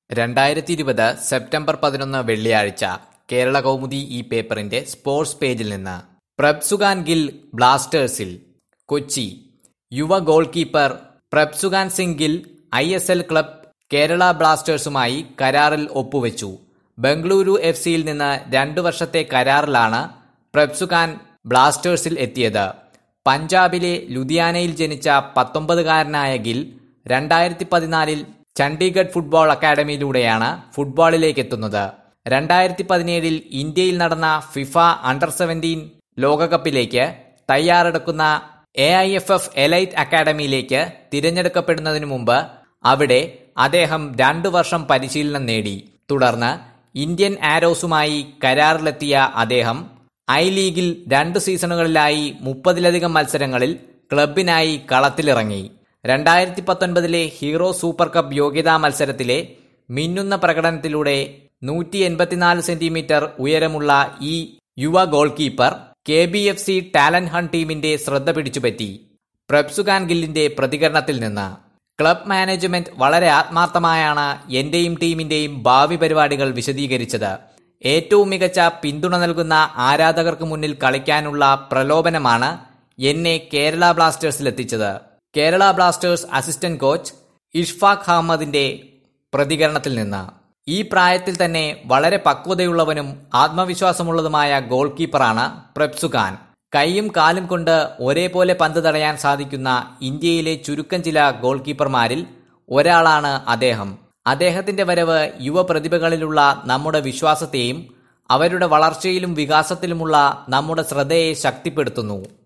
രണ്ടായിരത്തി ഇരുപത് സെപ്റ്റംബർ പതിനൊന്ന് വെള്ളിയാഴ്ച കേരള കൗമുദി ഈ പേപ്പറിന്റെ സ്പോർട്സ് പേജിൽ നിന്ന് പ്രബ്സുഗാൻ ഗിൽ ബ്ലാസ്റ്റേഴ്സിൽ കൊച്ചി യുവ goalkeeper Prabhsukhan Singh Gill I S L club Kerala ബ്ലാസ്റ്റേഴ്സുമായി കരാറിൽ ഒപ്പുവെച്ചു ബംഗളൂരു എഫ് സിയിൽ നിന്ന് രണ്ടു വർഷത്തെ കരാറിലാണ് പ്രബ്സുഖാൻ ബ്ലാസ്റ്റേഴ്സിൽ എത്തിയത് പഞ്ചാബിലെ ലുധിയാനയിൽ ജനിച്ച പത്തൊമ്പതുകാരനായ ഗിൽ രണ്ടായിരത്തി പതിനാലിൽ ചണ്ഡീഗഡ് ഫുട്ബോൾ അക്കാദമിയിലൂടെയാണ് ഫുട്ബോളിലേക്ക് എത്തുന്നത് രണ്ടായിരത്തി പതിനേഴിൽ ഇന്ത്യയിൽ നടന്ന ഫിഫ അണ്ടർ സെവൻറ്റീൻ ലോകകപ്പിലേക്ക് തയ്യാറെടുക്കുന്ന A I F F elite അക്കാദമിയിലേക്ക് തിരഞ്ഞെടുക്കപ്പെടുന്നതിനു മുമ്പ് അവിടെ അദ്ദേഹം രണ്ടു വർഷം പരിശീലനം നേടി തുടർന്ന് ഇന്ത്യൻ ആരോസുമായി കരാറിലെത്തിയ അദ്ദേഹം ഐ ലീഗിൽ രണ്ട് സീസണുകളിലായി മുപ്പതിലധികം മത്സരങ്ങളിൽ ക്ലബിനായി കളത്തിലിറങ്ങി രണ്ടായിരത്തി പത്തൊൻപതിലെ ഹീറോ സൂപ്പർ കപ്പ് യോഗ്യതാ മത്സരത്തിലെ മിന്നുന്ന പ്രകടനത്തിലൂടെ നൂറ്റി എൺപത്തിനാല് സെന്റിമീറ്റർ ഉയരമുള്ള ഈ യുവ goalkeeper K B F C talent hunt ടീമിന്റെ ശ്രദ്ധ പിടിച്ചുപറ്റി പ്രബ്സുഖാൻ ഗില്ലിന്റെ പ്രതികരണത്തിൽ നിന്ന് ക്ലബ് മാനേജ്മെന്റ് വളരെ ആത്മാർത്ഥമായാണ് എന്റെയും ടീമിന്റെയും ഭാവി പരിപാടികൾ വിശദീകരിച്ചത് ഏറ്റവും മികച്ച പിന്തുണ നൽകുന്ന ആരാധകർക്ക് മുന്നിൽ കളിക്കാനുള്ള പ്രലോഭനമാണ് എന്നെ കേരള ബ്ലാസ്റ്റേഴ്സിലെത്തിച്ചത് Kerala Blasters assistant coach Ishfaq അഹമ്മദിന്റെ പ്രതികരണത്തിൽ നിന്ന് ഈ പ്രായത്തിൽ തന്നെ വളരെ പക്വതയുള്ളവനും ആത്മവിശ്വാസമുള്ളതുമായ ഗോൾ കീപ്പറാണ് പ്രബ്സുഖാൻ കൈയും കാലും കൊണ്ട് ഒരേപോലെ പന്ത് തടയാൻ സാധിക്കുന്ന ഇന്ത്യയിലെ ചുരുക്കം ചില ഗോൾ കീപ്പർമാരിൽ ഒരാളാണ് അദ്ദേഹം അദ്ദേഹത്തിന്റെ വരവ് യുവ പ്രതിഭകളിലുള്ള നമ്മുടെ വിശ്വാസത്തെയും അവരുടെ വളർച്ചയിലും വികാസത്തിലുമുള്ള നമ്മുടെ ശ്രദ്ധയെ ശക്തിപ്പെടുത്തുന്നു